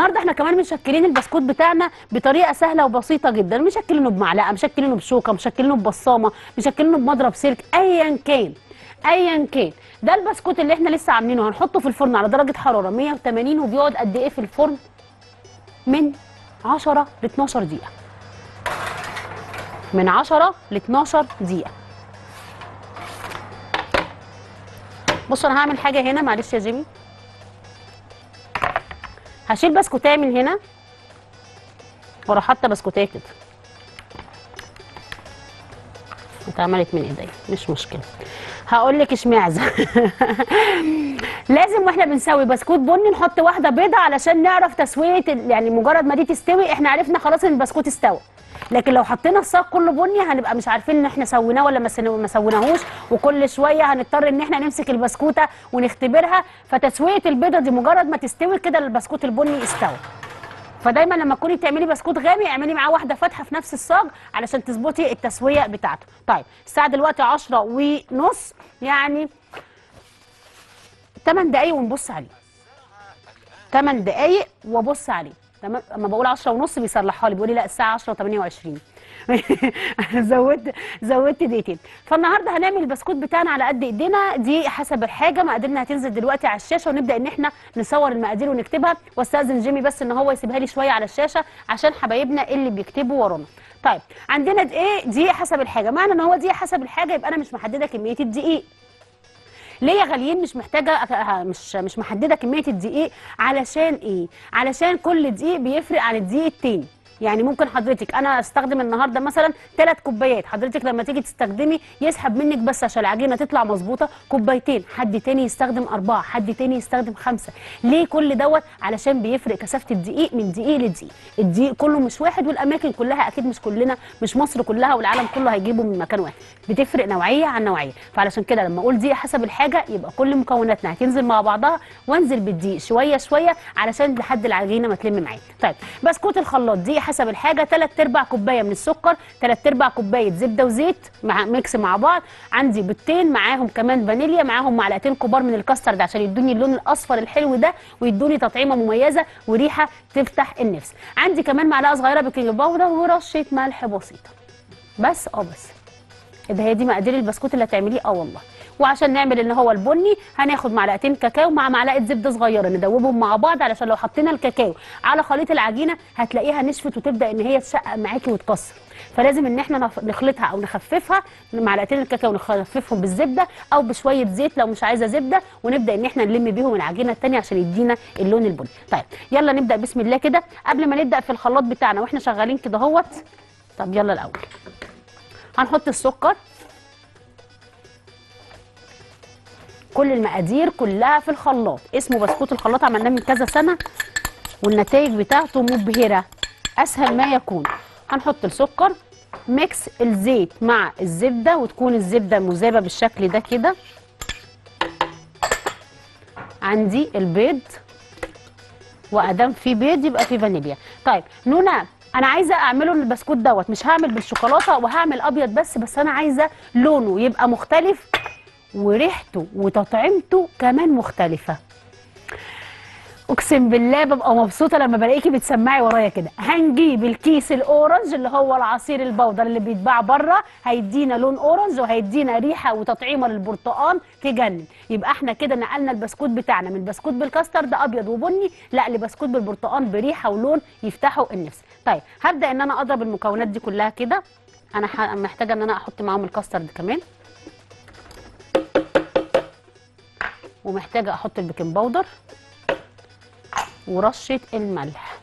النهارده احنا كمان مشكلين البسكوت بتاعنا بطريقه سهله وبسيطه جدا مشكلينه بمعلقه مشكلينه بشوكه مشكلينه ببصامه مشكلينه بمضرب سلك ايا كان ايا كان ده البسكوت اللي احنا لسه عاملينه هنحطه في الفرن على درجه حراره 180 وبيقعد قد ايه في الفرن من 10 ل 12 دقيقه من 10 ل 12 دقيقه بص انا هعمل حاجه هنا معلش يا جيمي هشيل بسكوتايه من هنا واروح حاطه بسكوتايه كده اتعملت من ايديا مش مشكله هقول لك اشمعزه لازم واحنا بنسوي بسكوت بني نحط واحده بيضه علشان نعرف تسويه ال- يعني مجرد ما دي تستوي احنا عرفنا خلاص ان البسكوت استوى لكن لو حطينا الصاج كله بني هنبقى مش عارفين ان احنا سويناه ولا ما سن- ما سويناهوش وكل شويه هنضطر ان احنا نمسك البسكوته ونختبرها فتسويه البيضه دي مجرد ما تستوي كده البسكوت البني استوى فدايما لما تكوني تعملي بسكوت غامق اعملي معاه واحده فاتحه في نفس الصاج علشان تظبطي التسويه بتاعته طيب الساعه دلوقتي 10 ونص يعني 8 دقايق ونبص عليه 8 دقايق وابص عليه تمام اما بقول 10 ونص بيصلحها لي بيقول لي لا الساعه 10 28 زودت زودت دقيقتين فالنهارده هنعمل البسكوت بتاعنا على قد ايدينا دي حسب الحاجه مقاديرنا هتنزل دلوقتي على الشاشه ونبدا ان احنا نصور المقادير ونكتبها واستاذن جيمي بس ان هو يسيبها لي شويه على الشاشه عشان حبايبنا اللي بيكتبوا ورانا طيب عندنا دقيق دقيق حسب الحاجه معنى ان هو دقيق حسب الحاجه يبقى انا مش محدده كميه الدقيق ليه يا غاليين مش محتاجه أك- مش مش محدده كميه الدقيق علشان ايه علشان كل دقيق بيفرق عن الدقيق التاني يعني ممكن حضرتك انا استخدم النهارده مثلا ثلاث كوبايات حضرتك لما تيجي تستخدمي يسحب منك بس عشان العجينه تطلع مظبوطه كوبايتين حد تاني يستخدم اربعه حد تاني يستخدم خمسه ليه كل دوت علشان بيفرق كثافه الدقيق من دقيق لدقيق الدقيق كله مش واحد والاماكن كلها اكيد مش كلنا مش مصر كلها والعالم كله هيجيبه من مكان واحد بتفرق نوعيه عن نوعيه فعلشان كده لما اقول دقيق حسب الحاجه يبقى كل مكوناتنا هتنزل مع بعضها وانزل بالدقيق شويه شويه علشان لحد العجينه ما تلم معايا طيب بسكوت الخلاط دقيق حسب الحاجه 3 ارباع كوبايه من السكر 3 ارباع كوبايه زبده وزيت مع ميكس مع بعض عندي بيضتين معاهم كمان فانيليا معاهم معلقتين كبار من الكاسترد عشان يدوني اللون الاصفر الحلو ده ويدوني تطعيمه مميزه وريحه تفتح النفس عندي كمان معلقه صغيره بيكنج باودر ورشه ملح بسيطه بس اه بس ده هي دي مقادير البسكوت اللي هتعمليه اه والله وعشان نعمل ان هو البني هناخد معلقتين كاكاو مع معلقه زبده صغيره ندوبهم مع بعض علشان لو حطينا الكاكاو على خليط العجينه هتلاقيها نشفت وتبدا ان هي تشقق معاكي وتكسر فلازم ان احنا نف- نخلطها او نخففها معلقتين الكاكاو نخففهم بالزبده او بشويه زيت لو مش عايزه زبده ونبدا ان احنا نلم بيهم العجينه الثانيه عشان يدينا اللون البني طيب يلا نبدا بسم الله كده قبل ما نبدا في الخلاط بتاعنا واحنا شغالين كده اهوت طب يلا الاول هنحط السكر كل المقادير كلها في الخلاط اسمه بسكوت الخلاط عملناه من كذا سنه والنتائج بتاعته مبهره اسهل ما يكون هنحط السكر ميكس الزيت مع الزبده وتكون الزبده مذابه بالشكل ده كده عندي البيض وادام في بيض يبقى في فانيليا طيب نونا انا عايزه اعمله البسكوت دوت مش هعمل بالشوكولاته وهعمل ابيض بس بس انا عايزه لونه يبقى مختلف وريحته وتطعيمته كمان مختلفه اقسم بالله ببقى مبسوطه لما بلاقيكي بتسمعي ورايا كده هنجيب الكيس الاورنج اللي هو العصير البودر اللي بيتباع بره هيدينا لون اورنج وهيدينا ريحه وتطعيمه للبرتقال تجنن يبقى احنا كده نقلنا البسكوت بتاعنا من بسكوت بالكاسترد ابيض وبني لا لبسكوت بالبرتقال بريحه ولون يفتحوا النفس طيب هبدا ان انا اضرب المكونات دي كلها كده انا ح- محتاجه ان انا احط معاهم الكاسترد كمان ومحتاجه احط البيكنج باودر ورشه الملح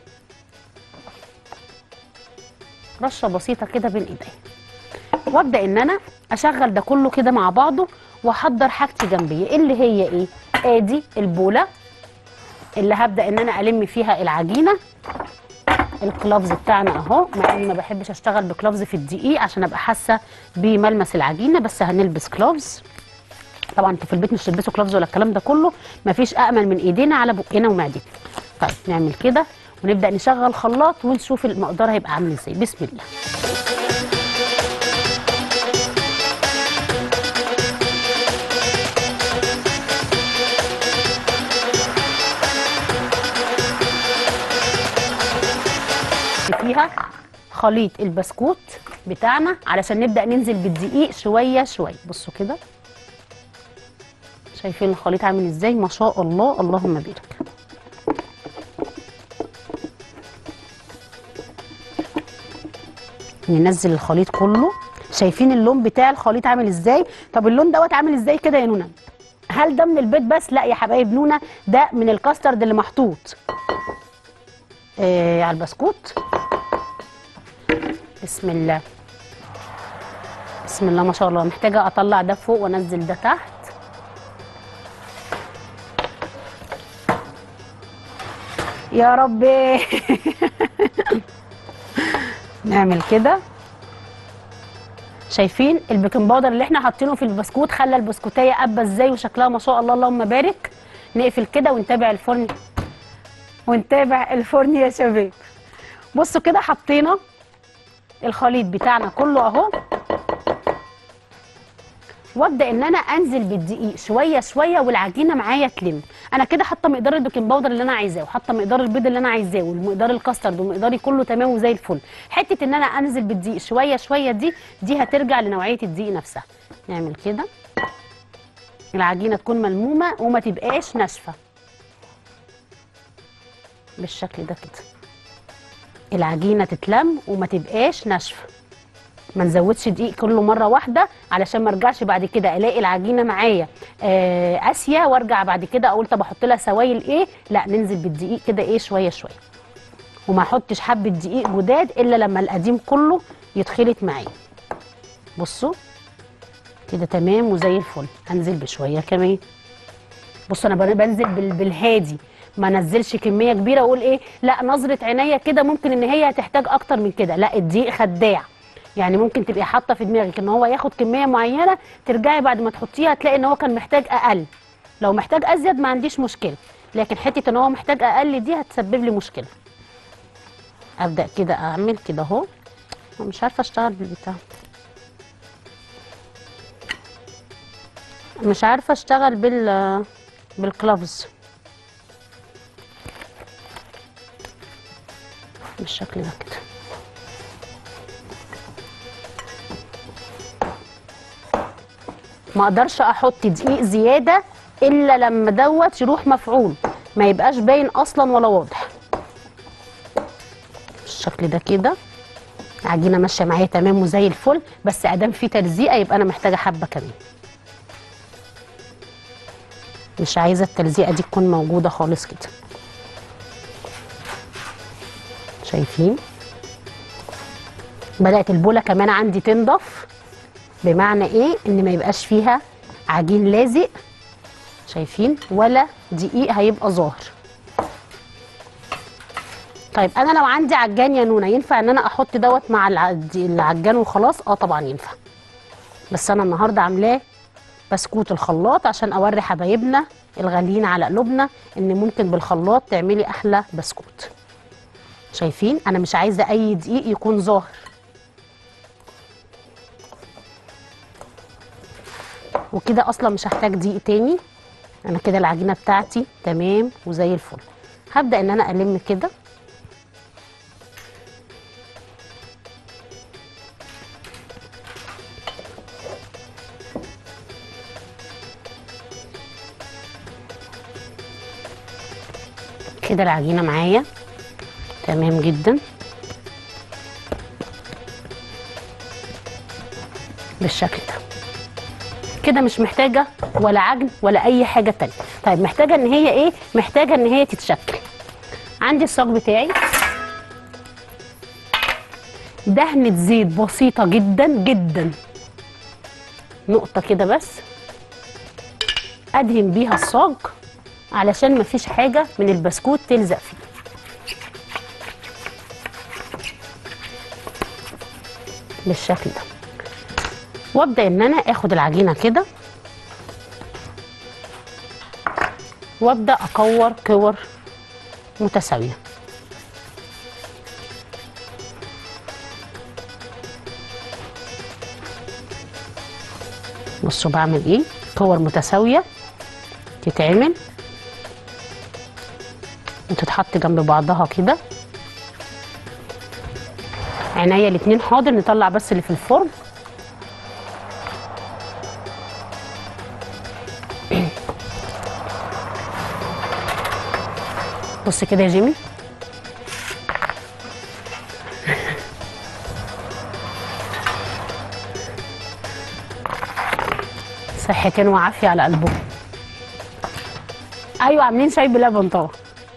رشه بسيطه كده بين ايديا وابدا ان انا اشغل ده كله كده مع بعضه واحضر حاجتي جنبي اللي هي ايه ادي البوله اللي هبدا ان انا الم فيها العجينه الكلافز بتاعنا اهو مع اني ما بحبش اشتغل بكلافز في الدقيق عشان ابقى حاسه بملمس العجينه بس هنلبس كلافز طبعا انتوا في البيت مش تلبسوا كلافز ولا الكلام ده كله مفيش امن من ايدينا على بقنا ومعدتنا طيب نعمل كده ونبدا نشغل خلاط ونشوف المقدار هيبقى عامل ازاي بسم الله فيها خليط البسكوت بتاعنا علشان نبدا ننزل بالدقيق شويه شويه بصوا كده شايفين الخليط عامل ازاي ما شاء الله اللهم بارك ننزل الخليط كله شايفين اللون بتاع الخليط عامل ازاي طب اللون دوت عامل ازاي كده يا نونا هل ده من البيض بس لا يا حبايب نونا ده من الكاسترد اللي محطوط آه على البسكوت بسم الله بسم الله ما شاء الله محتاجه اطلع ده فوق وانزل ده تحت يا ربي نعمل كده شايفين البيكنج باودر اللي احنا حاطينه في البسكوت خلى البسكوتيه قبه ازاي وشكلها ما شاء الله اللهم بارك نقفل كده ونتابع الفرن ونتابع الفرن يا شباب بصوا كده حطينا الخليط بتاعنا كله اهو وابدا ان انا انزل بالدقيق شويه شويه والعجينه معايا تلم انا كده حاطه مقدار البيكنج باودر اللي انا عايزاه وحاطه مقدار البيض اللي انا عايزاه ومقدار الكاسترد ومقداري كله تمام وزي الفل حته ان انا انزل بالدقيق شويه شويه دي دي هترجع لنوعيه الدقيق نفسها نعمل كده العجينه تكون ملمومه وما تبقاش ناشفه بالشكل ده كده العجينه تتلم وما تبقاش ناشفه ما نزودش دقيق كله مره واحده علشان ما ارجعش بعد كده الاقي العجينه معايا آه، قاسيه وارجع بعد كده اقول طب احط لها سوائل ايه لا ننزل بالدقيق كده ايه شويه شويه وما احطش حبه دقيق جداد الا لما القديم كله يتخلط معايا بصوا كده تمام وزي الفل انزل بشويه كمان بصوا انا بن- بنزل بال- بالهادي ما انزلش كميه كبيره واقول ايه لا نظره عينيا كده ممكن ان هي هتحتاج اكتر من كده لا الدقيق خداع يعني ممكن تبقي حاطه في دماغك ان هو ياخد كميه معينه ترجعي بعد ما تحطيها تلاقي ان هو كان محتاج اقل لو محتاج ازيد ما عنديش مشكله لكن حته ان هو محتاج اقل دي هتسبب لي مشكله ابدا كده اعمل كده اهو مش عارفه اشتغل بالبتاع مش عارفه اشتغل بال بالكلافز بالشكل ده كده ما اقدرش احط دقيق زياده الا لما دوت يروح مفعول ما يبقاش باين اصلا ولا واضح بالشكل ده كده العجينه ماشيه معايا تمام وزي الفل بس ادام في تلزيقه يبقى انا محتاجه حبه كمان مش عايزه التلزيقه دي تكون موجوده خالص كده شايفين بدات البوله كمان عندي تنضف بمعنى ايه ان ما يبقاش فيها عجين لازق شايفين ولا دقيق هيبقى ظاهر طيب انا لو عندي عجان يا نونا ينفع ان انا احط دوت مع الع- العجان وخلاص اه طبعا ينفع بس انا النهارده عاملاه بسكوت الخلاط عشان اوري حبايبنا الغاليين على قلوبنا ان ممكن بالخلاط تعملي احلى بسكوت شايفين انا مش عايزه اي دقيق يكون ظاهر وكده اصلا مش هحتاج دقيق تاني انا كده العجينه بتاعتي تمام وزي الفل هبدا ان انا الم كده كده العجينه معايا تمام جدا بالشكل ده كده مش محتاجه ولا عجن ولا اي حاجه تانية طيب محتاجه ان هي ايه محتاجه ان هي تتشكل عندي الصاج بتاعي دهنه زيت بسيطه جدا جدا نقطه كده بس ادهن بيها الصاج علشان مفيش حاجه من البسكوت تلزق فيه بالشكل ده وابدا ان انا اخد العجينه كده وابدا اكور كور متساويه بصوا بعمل ايه كور متساويه تتعمل وتتحط جنب بعضها كده عينيا الاتنين حاضر نطلع بس اللي في الفرن بص كده يا جيمي صحتين وعافيه على قلبهم ايوه عاملين شاي بلبن طبعا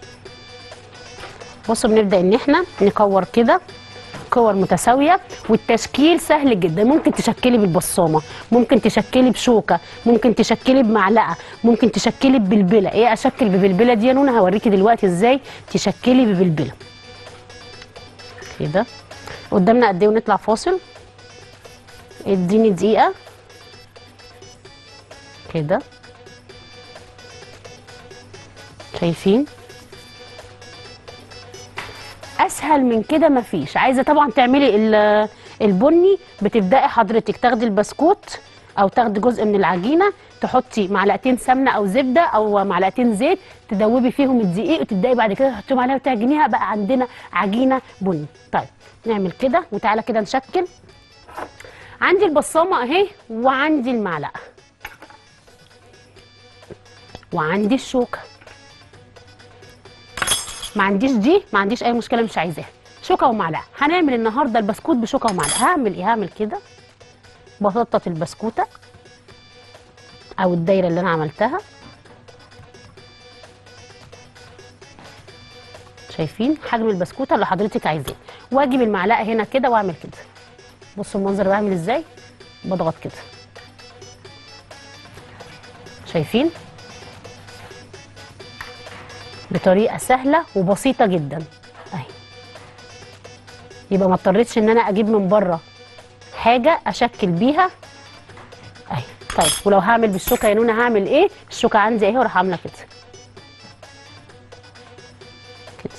بصوا بنبدا ان احنا نكور كده كور متساويه والتشكيل سهل جدا ممكن تشكلي بالبصامه ممكن تشكلي بشوكه ممكن تشكلي بمعلقه ممكن تشكلي ببلبله ايه اشكل ببلبله دي يا نونا هوريكي دلوقتي ازاي تشكلي ببلبله كده قدامنا قد ايه ونطلع فاصل اديني دقيقه كده شايفين اسهل من كده مفيش عايزه طبعا تعملي ال- البني بتبداي حضرتك تاخدي البسكوت او تاخدي جزء من العجينه تحطي معلقتين سمنه او زبده او معلقتين زيت تدوبي فيهم الدقيق وتبداي بعد كده تحطيهم عليها وتعجنيها بقى عندنا عجينه بني طيب نعمل كده وتعالى كده نشكل عندي البصامه اهي وعندي المعلقه وعندي الشوكه ما عنديش دي ما عنديش اي مشكله مش عايزاها شوكه ومعلقه هنعمل النهارده البسكوت بشوكه ومعلقه هعمل ايه هعمل كده بططط البسكوته او الدايره اللي انا عملتها شايفين حجم البسكوته اللي حضرتك عايزاه واجيب المعلقه هنا كده واعمل كده بصوا المنظر بعمل ازاي بضغط كده شايفين بطريقه سهله وبسيطه جدا اهي يبقى ما اضطريتش ان انا اجيب من بره حاجه اشكل بيها اهي طيب ولو هعمل بالشوكه يا نونا هعمل ايه الشوكه عندي اهي وراح عامله كده كده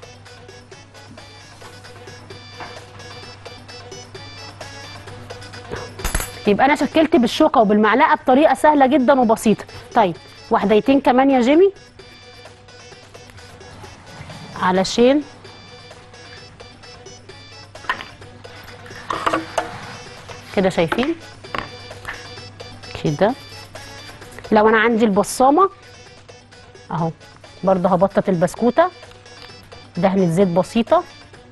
يبقى انا شكلت بالشوكه وبالمعلقه بطريقه سهله جدا وبسيطه طيب واحدتين كمان يا جيمي علشان كده شايفين كده لو انا عندي البصامه اهو برضه هبطط البسكوته دهنه زيت بسيطه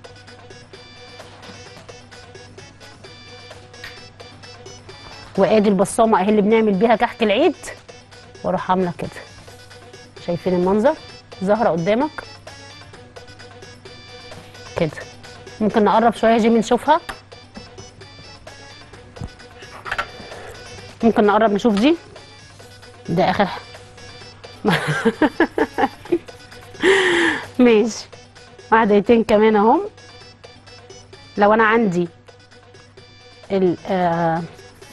وادي البصامه اهي اللي بنعمل بيها كحك العيد واروح عامله كده شايفين المنظر ظاهره قدامك كده ممكن نقرب شويه يا جيمي نشوفها ممكن نقرب نشوف دي ده اخر ح- ماشي واحدتين كمان اهم لو انا عندي ال آه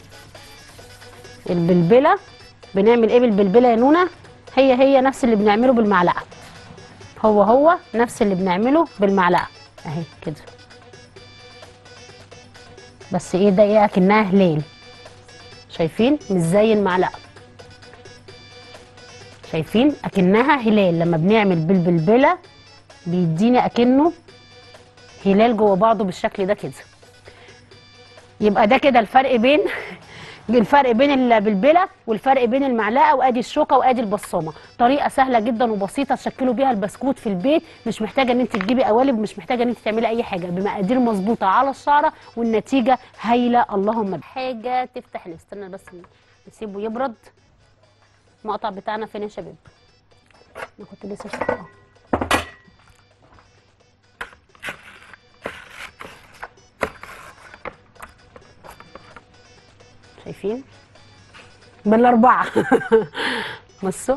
البلبله بنعمل ايه بالبلبله يا نونا هي هي نفس اللي بنعمله بالمعلقه هو هو نفس اللي بنعمله بالمعلقه اهي كده بس ايه ده ايه اكنها هلال شايفين مش زي المعلقه شايفين اكنها هلال لما بنعمل بالبلبله بيدينا اكنه هلال جوه بعضه بالشكل ده كده يبقى ده كده الفرق بين الفرق بين البلبله والفرق بين المعلقه وادي الشوكه وادي البصامه طريقه سهله جدا وبسيطه تشكلوا بيها البسكوت في البيت مش محتاجه ان انت تجيبي قوالب مش محتاجه ان انت تعملي اي حاجه بمقادير مظبوطه على الشعره والنتيجه هايله اللهم بارك. حاجه تفتح نستنى بس نسيبه يبرد المقطع بتاعنا فين يا شباب انا كنت لسه شايفاه شايفين بالاربعه بصوا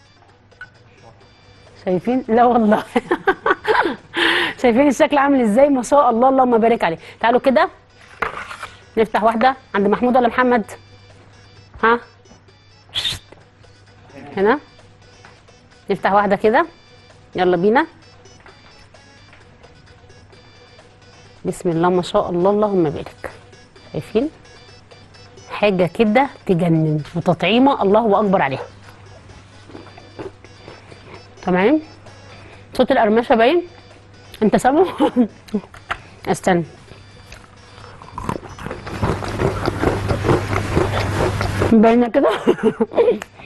شايفين لا والله شايفين الشكل عامل ازاي ما شاء الله اللهم بارك عليه تعالوا كده نفتح واحده عند محمود ولا محمد ها هنا نفتح واحده كده يلا بينا بسم الله ما شاء الله اللهم بارك شايفين حاجه كده تجنن وتطعيمه الله اكبر عليها تمام صوت القرمشه باين انت سامعه استنى باينه كده